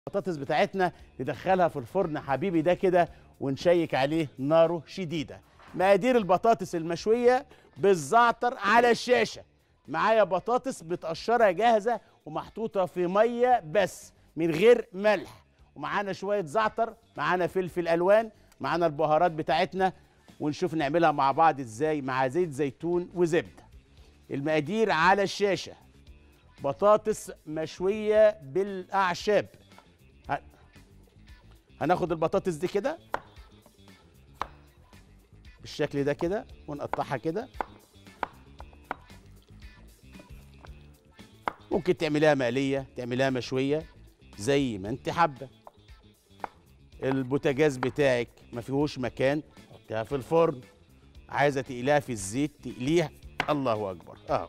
البطاطس بتاعتنا ندخلها في الفرن حبيبي ده كده ونشيك عليه ناره شديده مقادير البطاطس المشويه بالزعتر على الشاشه معايا بطاطس متقشره جاهزه ومحطوطه في ميه بس من غير ملح ومعانا شويه زعتر معانا فلفل الوان معانا البهارات بتاعتنا ونشوف نعملها مع بعض ازاي مع زيت زيتون وزبده المقادير على الشاشه بطاطس مشويه بالاعشاب ه- هناخد البطاطس دي كده بالشكل ده كده ونقطعها كده ممكن تعمليها مقليه تعمليها مشويه زي ما انت حابه البوتاجاز بتاعك ما فيهوش مكان حطيها في الفرن عايزه تقليها في الزيت تقليها الله اكبر اه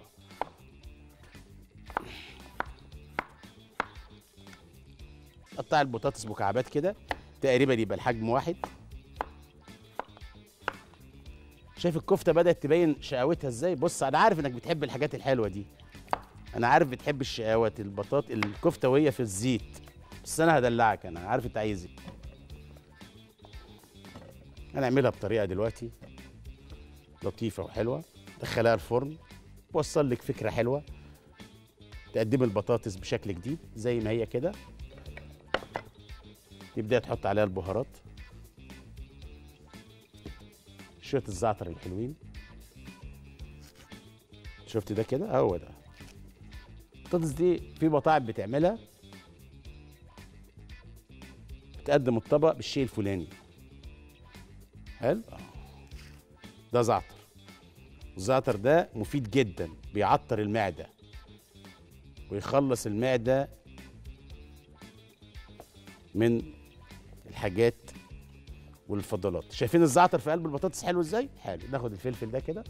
قطع البطاطس مكعبات كده تقريبا يبقى الحجم واحد شايف الكفته بدات تبين شقاوتها ازاي بص انا عارف انك بتحب الحاجات الحلوه دي انا عارف بتحب الشقاوات البطاط الكفته وهي في الزيت بس انا هدلعك انا عارف انت عايز ايه هنعملها بطريقه دلوقتي لطيفه وحلوه دخلها الفرن وصل لك فكره حلوه تقدم البطاطس بشكل جديد زي ما هي كده تبدا تحط عليها البهارات شويه الزعتر الحلوين شفت ده كده هو ده البطاطس دي في مطاعم بتعملها بتقدم الطبق بالشيء الفلاني حلو آه. ده زعتر الزعتر ده مفيد جدا بيعطر المعده ويخلص المعده من الحاجات والفضلات شايفين الزعتر في قلب البطاطس حلو ازاي حلو ناخد الفلفل ده كده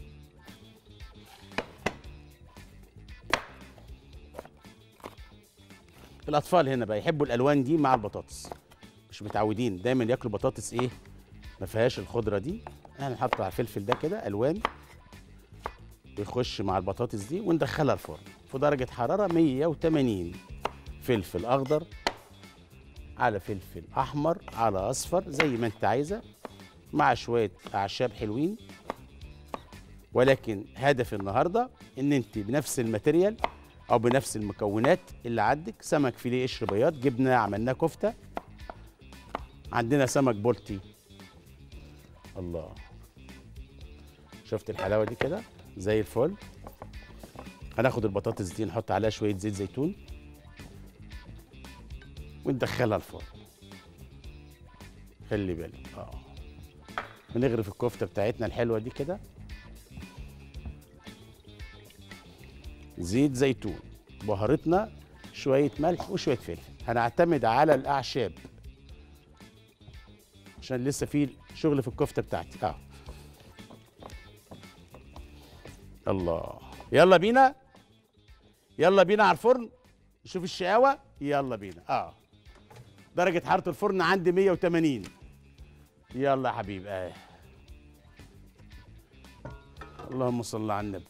الاطفال هنا بقى يحبوا الالوان دي مع البطاطس مش متعودين دايما ياكلوا بطاطس ايه ما فيهاش الخضره دي احنا نحط على الفلفل ده كده الوان ويخش مع البطاطس دي وندخلها الفرن في درجه حراره 180 فلفل اخضر على فلفل احمر على اصفر زي ما انت عايزه مع شويه اعشاب حلوين ولكن هدف النهارده ان انت بنفس الماتيريال او بنفس المكونات اللي عندك سمك فيليه قشر بياض جبنه عملناه كفته عندنا سمك بولتي الله شفت الحلاوه دي كده زي الفل هناخد البطاطس دي نحط عليها شويه زيت زيتون وندخلها الفرن خلي بالك اه ونغرف الكفته بتاعتنا الحلوه دي كده زيت زيتون بهارتنا شويه ملح وشويه فلفل هنعتمد على الاعشاب عشان لسه في شغل في الكفته بتاعتي اه الله يلا بينا يلا بينا على الفرن نشوف الشقاوه يلا بينا اه درجه حراره الفرن عندي 180 يلا يا حبيبي اه اللهم صل على النبي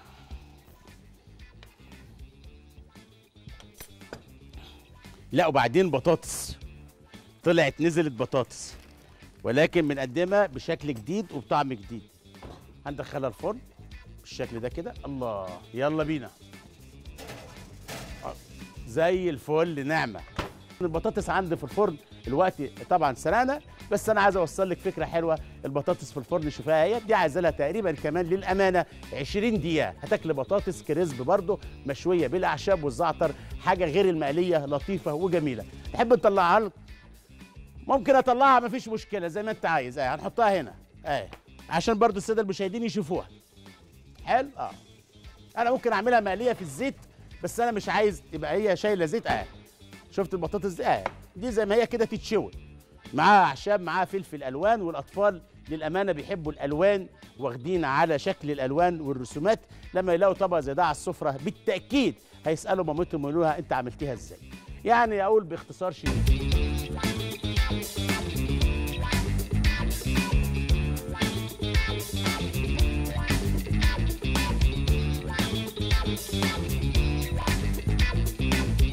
لا وبعدين بطاطس طلعت نزلت بطاطس ولكن بنقدمها بشكل جديد وبطعم جديد هندخلها الفرن بالشكل ده كده الله يلا بينا آه، زي الفل نعمه البطاطس عندي في الفرن الوقت طبعا سرقنا بس انا عايز اوصل لك فكره حلوه البطاطس في الفرن شوفها اهي دي عايزه لها تقريبا كمان للامانه 20 دقيقه هتاكل بطاطس كريسب برضه مشويه بالاعشاب والزعتر حاجه غير المقليه لطيفه وجميله تحب نطلعها لك ممكن اطلعها مفيش مشكله زي ما انت عايز اهي هنحطها هنا اهي عشان برضو الساده المشاهدين يشوفوها حلو اه انا ممكن اعملها مقليه في الزيت بس انا مش عايز تبقى هي شايله زيت اهي شفت البطاطس دي اهي دي زي ما هي كده تتشوي معاها اعشاب معاها فلفل الوان والاطفال للامانه بيحبوا الالوان واخدين على شكل الالوان والرسومات لما يلاقوا طبق زي ده على السفره بالتاكيد هيسالوا مامتهم يقولوا لها انت عملتيها ازاي يعني اقول باختصار شديد